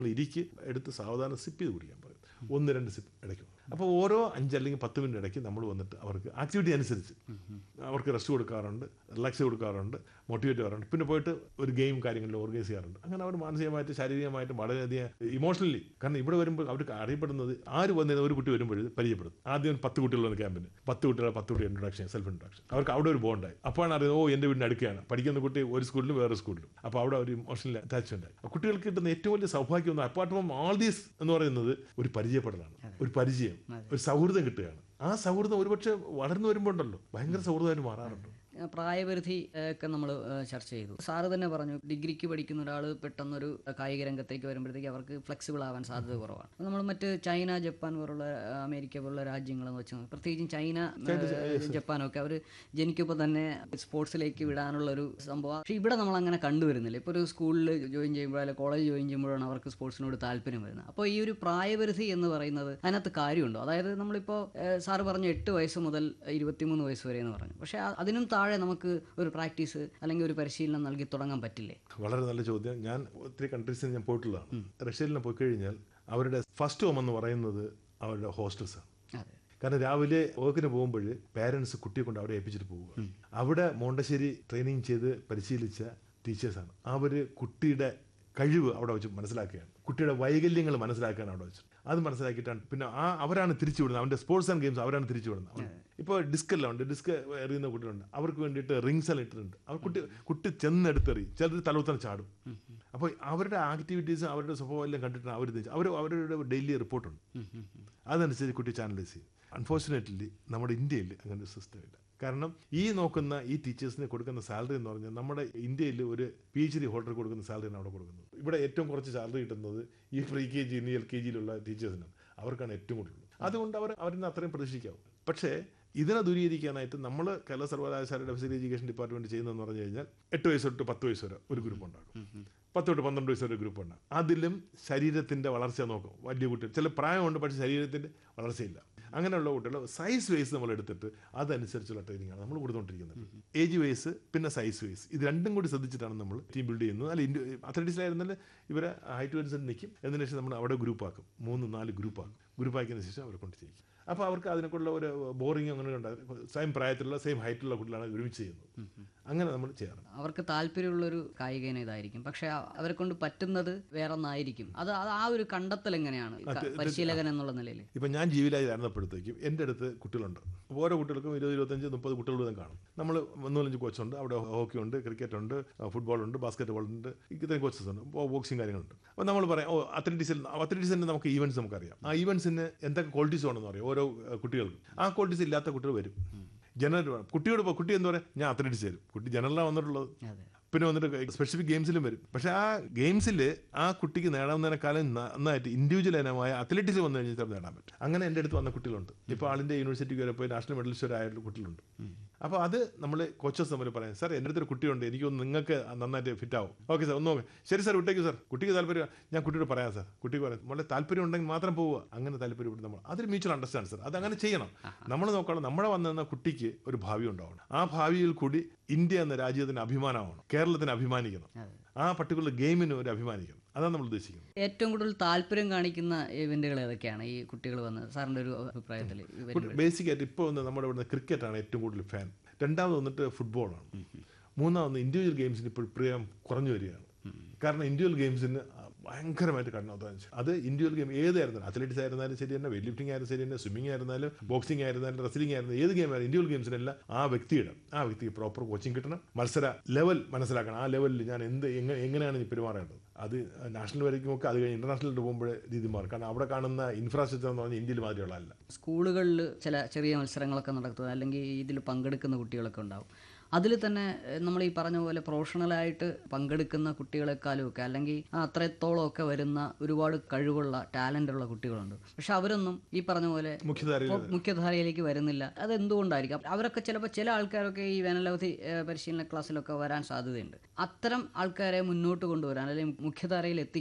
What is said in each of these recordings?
ഇരിക്ക് എടുത്ത് സാവധാനം സിപ്പ് ചെയ്ത് കുടിക്കാൻ പറയും ഒന്ന് രണ്ട് സിപ്പ് ഇടയ്ക്ക് അപ്പോൾ ഓരോ അഞ്ച് അല്ലെങ്കിൽ പത്ത് മിനിറ്റ് ഇടയ്ക്ക് നമ്മൾ വന്നിട്ട് അവർക്ക് ആക്ടിവിറ്റി അനുസരിച്ച് അവർക്ക് റെസ്റ്റ് കൊടുക്കാറുണ്ട് റിലാക്സ് കൊടുക്കാറുണ്ട് മോട്ടിവേറ്റ് ചെയ്യാറുണ്ട് പിന്നെ പോയിട്ട് ഒരു ഗെയിം കാര്യങ്ങളിൽ ഓർഗനൈസ് ചെയ്യാറുണ്ട് അങ്ങനെ അവർ മാനസികമായിട്ട് ശാരീരികമായിട്ടും വളരെയധികം ഇമോഷണലി കാരണം ഇവിടെ വരുമ്പോൾ അവർക്ക് അറിയപ്പെടുന്നത് ആര് വന്നത് ഒരു കുട്ടി വരുമ്പോൾ പരിചയപ്പെടും ആദ്യം പത്ത് കുട്ടികൾ വന്ന ക്യാമ്പിന് പത്ത് കുട്ടികളെ പത്ത് കുട്ടി ഇൻട്രൊഡക്ഷൻ സെൽഫ് ഇൻട്രൊഡക്ഷൻ അവർക്ക് അവിടെ ഒരു ബോണ്ടായി അപ്പോഴാണ് അറിയുന്നത് ഓ എൻ്റെ വീടിന് അടുക്കുകയാണ് പഠിക്കുന്ന കുട്ടി ഒരു സ്കൂളിലും വേറെ സ്കൂളിലും അപ്പോൾ അവിടെ ഒരു ഇമോഷണൽ അറ്റാച്ച്മെന്റ് ആയി കുട്ടികൾക്ക് കിട്ടുന്ന ഏറ്റവും വലിയ സൗഭാഗ്യം ഒന്ന് അപ്പാർട്ട് ഫ്രം ആൾ ദീസ് എന്ന് പറയുന്നത് ഒരു പരിചയപ്പെടലാണ് ഒരു പരിചയം ഒരു സൗഹൃദം കിട്ടുകയാണ് ആ സൗഹൃദം ഒരുപക്ഷെ വളർന്നു വരുമ്പോൾ ഉണ്ടല്ലോ ഭയങ്കര സൗഹൃദമായിട്ട് മാറാറുണ്ട് ഏഹ് പ്രായപരിധി ഏഹ് ഒക്കെ നമ്മൾ ചർച്ച ചെയ്തു സാറ് തന്നെ പറഞ്ഞു ഡിഗ്രിക്ക് പഠിക്കുന്ന ഒരാൾ പെട്ടെന്നൊരു കായിക രംഗത്തേക്ക് വരുമ്പോഴത്തേക്ക് അവർക്ക് ഫ്ലെക്സിബിൾ ആവാൻ സാധ്യത കുറവാണ് നമ്മൾ മറ്റ് ചൈന ജപ്പാൻ പോലുള്ള ഏഹ് അമേരിക്ക പോലുള്ള രാജ്യങ്ങളെന്ന് വെച്ച് നോക്കി- പ്രത്യേകിച്ചും ചൈന ഏഹ് ജപ്പാനൊക്കെ അവർ ജനിക്കുമ്പോൾ തന്നെ സ്പോർട്സിലേക്ക് വിടാനുള്ള ഒരു സംഭവം പക്ഷേ ഇവിടെ നമ്മൾ അങ്ങനെ കണ്ടുവരുന്നില്ല ഇപ്പോൾ ഒരു സ്കൂളിൽ ജോയിൻ ചെയ്യുമ്പോഴോ അല്ലെങ്കിൽ കോളേജ് ജോയിൻ ചെയ്യുമ്പോഴാണ് അവർക്ക് സ്പോർട്സിനോട് താല്പര്യം വരുന്നത് അപ്പോൾ ഈ ഒരു പ്രായപരിധി എന്ന് പറയുന്നത് അതിനകത്ത് കാര്യമുണ്ടോ അതായത് നമ്മളിപ്പോൾ ഏഹ് സാറ് പറഞ്ഞു എട്ട് വയസ്സ് മുതൽ ഇരുപത്തിമൂന്ന് വയസ്സ് വരെ എന്ന് പറഞ്ഞു പക്ഷേ ആ- അതിനും താഴെ നമുക്ക് ഒരു പ്രാക്ടീസ് അല്ലെങ്കിൽ ഒരു പരിശീലനം നൽകി തുടങ്ങാൻ പറ്റില്ലേ വളരെ നല്ല ചോദ്യം ഞാൻ ഒത്തിരി കൺട്രീസിൽ ഞാൻ പോയിട്ടുള്ളതാണ് റഷ്യയിൽ പോയി കഴിഞ്ഞാൽ അവരുടെ ഫസ്റ്റ് ഹോം എന്ന് പറയുന്നത് അവരുടെ ഹോസ്റ്റൽസാണ് അതെ കാരണം രാവിലെ വർക്കിന് പോകുമ്പോൾ പേരൻസ് കുട്ടിയെ കൊണ്ട് അവിടെ ഏൽപ്പിച്ചിട്ട് പോവുക അവിടെ മോണ്ടശ്ശേരി ട്രെയിനിങ് ചെയ്ത് പരിശീലിച്ച ടീച്ചേഴ്സാണ് അവർ കുട്ടിയുടെ കഴിവ് അവിടെ വെച്ച് മനസ്സിലാക്കുകയാണ് കുട്ടിയുടെ വൈകല്യങ്ങൾ മനസ്സിലാക്കുകയാണ് അവിടെ വെച്ച് അത് മനസ്സിലാക്കിയിട്ടാണ് പിന്നെ ആ അവരാണ് തിരിച്ചു വിടുന്നത് അവൻ്റെ സ്പോർട്സ് ആൻഡ് ഗെയിംസ് അവരാണ് തിരിച്ചു വിടുന്നത് ഇപ്പോൾ ഡിസ്ക് എല്ലാം ഉണ്ട് ഡിസ്ക് എറിയുന്ന കുട്ടികളുണ്ട് അവർക്ക് വേണ്ടിയിട്ട് റിങ്സ് എല്ലാം ഇട്ടിട്ടുണ്ട് അവർ കുട്ടി കുട്ടി ചെന്നെടുത്തെറിയും ചിലർ തലവുത്തം ചാടും അപ്പോൾ അവരുടെ ആക്ടിവിറ്റീസ് അവരുടെ സ്വഭാവം എല്ലാം കണ്ടിട്ടാണ് അവർ അവർ അവരുടെ ഡെയിലി റിപ്പോർട്ടുണ്ട് അതനുസരിച്ച് കുട്ടി ചാനലൈസ് ചെയ്യും അൺഫോർച്ചുനേറ്റ്ലി നമ്മുടെ ഇന്ത്യയിൽ അങ്ങനെ ഒരു സിസ്റ്റം ഇല്ല കാരണം ഈ നോക്കുന്ന ഈ ടീച്ചേഴ്സിന് കൊടുക്കുന്ന സാലറി എന്ന് പറഞ്ഞാൽ നമ്മുടെ ഇന്ത്യയിൽ ഒരു പി എച്ച് ഡി ഹോൾഡർ കൊടുക്കുന്ന സാലറിയാണ് അവിടെ കൊടുക്കുന്നത് ഇവിടെ ഏറ്റവും കുറച്ച് സാലറി കിട്ടുന്നത് ഈ pre K G L K ജിയിലുള്ള ടീച്ചേഴ്സിനാണ് അവർക്കാണ് ഏറ്റവും കൂടുതൽ അതുകൊണ്ട് അവർ അവരിൽ നിന്ന് അത്രയും പ്രതീക്ഷിക്കാവും പക്ഷേ ഇതിനെ ദൂരീകരിക്കാനായിട്ട് നമ്മൾ കേരള സർവകലാശാലയുടെ ഫിസിക്കൽ എഡ്യൂക്കേഷൻ ഡിപ്പാർട്ട്മെന്റ് ചെയ്യുന്നതെന്ന് പറഞ്ഞു കഴിഞ്ഞാൽ എട്ട് വയസ്സ് തൊട്ട് പത്ത് വയസ്സ് വരെ ഒരു ഗ്രൂപ്പ് ഉണ്ടാകും പത്ത് തൊട്ട് പന്ത്രണ്ട് വയസ്സ് വരെ ഗ്രൂപ്പ് ഉണ്ടാകും അതിലും ശരീരത്തിന്റെ വളർച്ച നോക്കും വലിയ കുട്ടികൾ ചില പ്രായമുണ്ട് പക്ഷേ ശരീരത്തിന്റെ വളർച്ചയില്ല അങ്ങനെയുള്ള കുട്ടികൾ സൈസ് വൈസ് നമ്മൾ എടുത്തിട്ട് അതനുസരിച്ചുള്ള ട്രെയിനിങ് ആണ് നമ്മൾ കൊടുത്തുകൊണ്ടിരിക്കുന്നത് ഏജ് വൈസ് പിന്നെ സൈസ് വൈസ് ഇത് രണ്ടും കൂടി ശ്രദ്ധിച്ചിട്ടാണ് നമ്മൾ ടീം ബിൽഡ് ചെയ്യുന്നത് അല്ല ഇന്ത്യ അത്ലറ്റിക്സിലായിരുന്നാൽ ഇവരെ ഹൈറ്റ് അനുസരിച്ച് നിൽക്കും എന്നതിന് ശേഷം നമ്മൾ അവിടെ ഗ്രൂപ്പ് ആക്കും മൂന്ന് നാല് ഗ്രൂപ്പ് ആക്കും ഗ്രൂപ്പ് ആക്കിയതിന് ശേഷം അവരെ കൊണ്ട് ചെയ്യിക്കും അപ്പോൾ അവർക്ക് അതിനെക്കുള്ള ഒരു ബോറിങ് അങ്ങനെ ഉണ്ടാകും സെയിം പ്രായത്തിലുള്ള സെയിം ഹൈറ്റിലുള്ള കുട്ടികളാണ് ഒരുമിച്ച് ചെയ്യുന്നത് അങ്ങനെ നമ്മൾ ചെയ്യാറുണ്ട് അവർക്ക് താല്പര്യമുള്ളൊരു കായിക ഇനം ഇതായിരിക്കും പക്ഷെ ആ- അവരെ കൊണ്ട് പറ്റുന്നത് വേറെ ഒന്നായിരിക്കും അത് അത് ആ ഒരു കണ്ടെത്തൽ എങ്ങനെയാണ് ഈ ക- പരിശീലകൻ എന്നുള്ള നിലയിൽ ഇപ്പം ഞാൻ ജീവിലായി ആയിരുന്നപ്പോഴത്തേക്കും എൻ്റെ അടുത്ത് കുട്ടികളുണ്ട് അപ്പോൾ ഓരോ കുട്ടികൾക്കും ഇരുപത് ഇരുപത്തഞ്ച് മുപ്പത് കുട്ടികൾ വീതം കാണും നമ്മൾ മൂന്നാലഞ്ച് കോച്ചുണ്ട് അവിടെ ഹോക്കി ഉണ്ട് ക്രിക്കറ്റ് ഉണ്ട് ഫുട്ബോൾ ഉണ്ട് ബാസ്കറ്റ് ബോൾ ഉണ്ട് ഇത്രയും കോച്ചസ് ഉണ്ട് ബോക്സിങ് കാര്യങ്ങളുണ്ട് അപ്പോൾ നമ്മൾ പറയാം ഓ അത്ലറ്റിക്സിൽ അത്ലറ്റിക്സിൻ്റെ നമുക്ക് ഈവൻസ് നമുക്കറിയാം ആ ഈവൻസിന് എന്തൊക്കെ ക്വാളിറ്റീസ് വേണമെന്ന് അറിയാം ഓരോ ഏഹ്, കുട്ടികൾക്കും ആ ക്വാളിറ്റീസ് ഇല്ലാത്ത കുട്ടികൾ വരും ജനറൽ കുട്ടിയോട് ഇപ്പൊ കുട്ടി എന്താ പറയാ ഞാൻ അത്ലറ്റിക്സ് തരും കുട്ടി ജനറലാണ് വന്നിട്ടുള്ളത് അതെ പിന്നെ വന്നിട്ട് സ്പെസിഫിക് ഗെയിംസിലും വരും പക്ഷെ ആ ഗെയിംസിൽ ആ കുട്ടിക്ക് നേടാവുന്നതിനേക്കാളും നന്നായിട്ട് ഇൻഡിവിജ്വൽ ഇനമായ അത്ലറ്റിക്സ് വന്നു കഴിഞ്ഞാൽ ചിലപ്പോൾ നേടാൻ പറ്റും അങ്ങനെ എൻ്റെ അടുത്ത് വന്ന കുട്ടികളുണ്ട് ഇപ്പോൾ ആളിൻ്റെ യൂണിവേഴ്സിറ്റിക്ക് വരെ പോയി നാഷണൽ മെഡലിസ്റ്റ് ആയ കുട്ടികളുണ്ട് അപ്പോൾ അത് നമ്മൾ കോച്ചസ് തമ്മിൽ പറയാം സാർ എൻ്റെ അടുത്തൊരു കുട്ടിയുണ്ട് എനിക്കൊന്ന് നിങ്ങൾക്ക് നന്നായിട്ട് ഫിറ്റ് ആവും ഓക്കെ സാർ ഒന്ന് നോക്കാം ശരി സാർ വിട്ടേക്ക് സാർ കുട്ടിക്ക് താല്പര്യം ഞാൻ കുട്ടിയോട് പറയാം സാർ കുട്ടിക്ക് പറയാം വളരെ താല്പര്യം ഉണ്ടെങ്കിൽ മാത്രം പോവുക അങ്ങനെ താല്പര്യപ്പെട്ട് നമ്മൾ അതൊരു മ്യൂച്വൽ അണ്ടർസ്റ്റാൻഡ് സാർ അത് അങ്ങനെ ചെയ്യണം നമ്മൾ നോക്കണം നമ്മുടെ വന്ന കുട്ടിക്ക് ഒരു ഭാവി ഉണ്ടാവണം ആ ഭാവിയിൽ കൂടി ഇന്ത്യ എന്ന രാജ്യത്തിന് അഭിമാനമാവണം കേരളത്തിന് അഭിമാനിക്കണം ആ പർട്ടിക്കുലർ ഗെയിമിന് ഒരു അഭിമാനിക്കണം അതാണ് നമ്മൾ ഉദ്ദേശിക്കുന്നത് ഏറ്റവും കൂടുതൽ താല്പര്യം കാണിക്കുന്ന ഇവന്റുകൾ ഏതൊക്കെയാണ് ഈ കുട്ടികൾ വന്ന് സാറിന്റെ ഒരു അഭിപ്രായത്തിൽ ഇവന്റ് ബേസിക് ആയിട്ട് ഇപ്പോൾ വന്ന് നമ്മുടെ ഇവിടുന്ന് ക്രിക്കറ്റാണ് ഏറ്റവും കൂടുതൽ ഫാൻ രണ്ടാമത് വന്നിട്ട് ഫുട്ബോളാണ് മൂന്നാമത് ഇൻഡിവിജ്വൽ ഗെയിംസിന് ഇപ്പോൾ പ്രിയം കുറഞ്ഞു വരികയാണ് കാരണം ഇൻഡിവിജ്വൽ ഗെയിംസിന് ഭയങ്കരമായിട്ട് കഠിനാധ്വാനം ചെയ്യും. അത് ഇൻഡിവിജ്വൽ ഗെയിം ഏതായിരുന്നാലും അത്ലറ്റിക്സ് ആയിരുന്നാലും ശരി തന്നെ വെയിറ്റ് ലിഫ്റ്റിംഗ് ആയാലും ശരി തന്നെ സ്വിമ്മിംഗ് ആയിരുന്നാലും ബോക്സിംഗ് ആയിരുന്നാലും റെസ്ലിംഗ് ആയിരുന്നാലും ഏത് ഗെയിം ആയാലും ഇൻഡിവിജ്വൽ ഗെയിംസിനെല്ലാം ആ വ്യക്തിയുടെ ആ വ്യക്തിക്ക് പ്രോപ്പർ കോച്ചിങ് കിട്ടണം മത്സര ലെവൽ മനസ്സിലാക്കണം ആ ലെവലിൽ ഞാൻ എന്ത് എങ്ങനെ എങ്ങനെയാണ് ഇനി പെരുമാറേണ്ടത് അത് നാഷണൽ വരയ്ക്കും ഒക്കെ അത് കഴിഞ്ഞ് ഇന്റർനാഷണൽ പോകുമ്പോൾ രീതി മാറും കാരണം അവിടെ കാണുന്ന ഇൻഫ്രാസ്ട്രക്ചർ എന്ന് പറഞ്ഞാൽ ഇന്ത്യയിൽ മാതിരിയുള്ള അല്ല സ്കൂളുകളിൽ ചില ചെറിയ മത്സരങ്ങളൊക്കെ നടത്തുക അല്ലെങ്കിൽ ഇതിൽ പങ്കെടുക്കുന്ന കുട്ടികളൊക്കെ ഉണ്ടാവും അതിൽ തന്നെ ഏഹ്, നമ്മൾ ഈ പറഞ്ഞ പോലെ പ്രൊഫഷണലായിട്ട് പങ്കെടുക്കുന്ന കുട്ടികളെക്കാളും ഒക്കെ അല്ലെങ്കിൽ ആ അത്രത്തോളം ഒക്കെ വരുന്ന ഒരുപാട് കഴിവുള്ള ടാലൻ്റ് ഉള്ള കുട്ടികളുണ്ട് പക്ഷെ അവരൊന്നും ഈ പറഞ്ഞ പോലെ മുഖ്യധാരയിൽ ഇപ്പോൾ മുഖ്യധാരയിലേക്ക് വരുന്നില്ല അതെന്തുകൊണ്ടായിരിക്കും അവരൊക്കെ ചിലപ്പോൾ ചില ആൾക്കാരൊക്കെ ഈ വേനലവധി ഏഹ്, പരിശീലന ക്ലാസ്സിലൊക്കെ വരാൻ സാധ്യതയുണ്ട് അത്തരം ആൾക്കാരെ മുന്നോട്ട് കൊണ്ടുവരാൻ അല്ലെങ്കിൽ മുഖ്യധാരയിൽ എത്തിക്കാൻ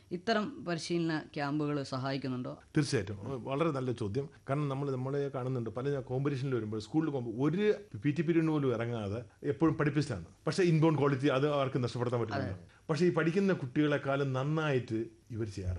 ഇത്തരം പരിശീലന ക്യാമ്പുകൾ സഹായിക്കുന്നുണ്ടോ തീർച്ചയായിട്ടും അത് വളരെ നല്ല ചോദ്യം കാരണം നമ്മൾ നമ്മളെ കാണുന്നുണ്ട് പല കോമ്പറ്റീഷനിൽ വരുമ്പോൾ സ്കൂളിൽ പോകുമ്പോൾ ഒരു പി ടി പീരീഡിന് പോലും ഇറങ്ങാതെ എപ്പോഴും പഠിപ്പിച്ചാണ് പക്ഷേ ഇൻബോൺ ക്വാളിറ്റി അത് അവർക്ക് നഷ്ടപ്പെടുത്താൻ പറ്റില്ല പക്ഷേ ഈ പഠിക്കുന്ന കുട്ടികളെക്കാളും നന്നായിട്ട് ഇവർ ചെയ്യാറ്